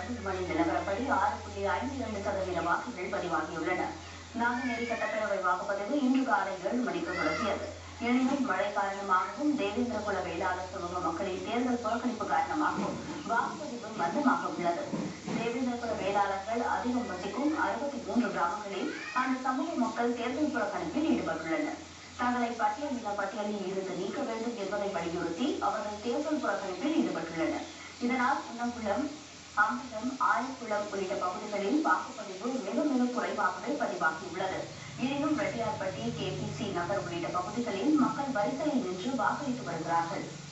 பன்னெண்டு மணி நிலவரப்படி ஆறு புள்ளி ஐந்து இரண்டு சதவீத வாக்குகள் பதிவாகியுள்ளன நாங்குநேரி சட்டப்பேரவை வாக்குப்பதிவு இன்று காலை ஏழு மணிக்கு தொடங்கியது எனினும் மழை காரணமாகவும் தேவேந்திரகுல வேளாளர் சமூக மக்களின் தேர்தல் புறக்கணிப்பு காரணமாகவும் வாக்குப்பதிவு மந்தமாக உள்ளது தேவேந்திரகுல வேளாளர்கள் அதிகம் வசிக்கும் அறுபத்தி மூன்று கிராமங்களில் அந்த சமூக மக்கள் தேர்தல் புறக்கணிப்பில் ஈடுபட்டுள்ளனர் தங்களை பட்டியலின பட்டியலில் இருந்து நீக்க வேண்டும் என்பதை வலியுறுத்தி அவர்கள் தேர்தல் புறக்கணிப்பில் ஈடுபட்டுள்ளனர் இதனால் குன்னங்குளம் அம்பலம் ஆயக்குளம் உள்ளிட்ட பகுதிகளில் வாக்குப்பதிவு மிக மிக குறைவாகவே பதிவாகியுள்ளது எனினும் ரெட்டியார்பட்டி கேபிசி நகர் உள்ளிட்ட பகுதிகளில் மக்கள் வரிசையில் நின்று வாக்களித்து வருகிறார்கள்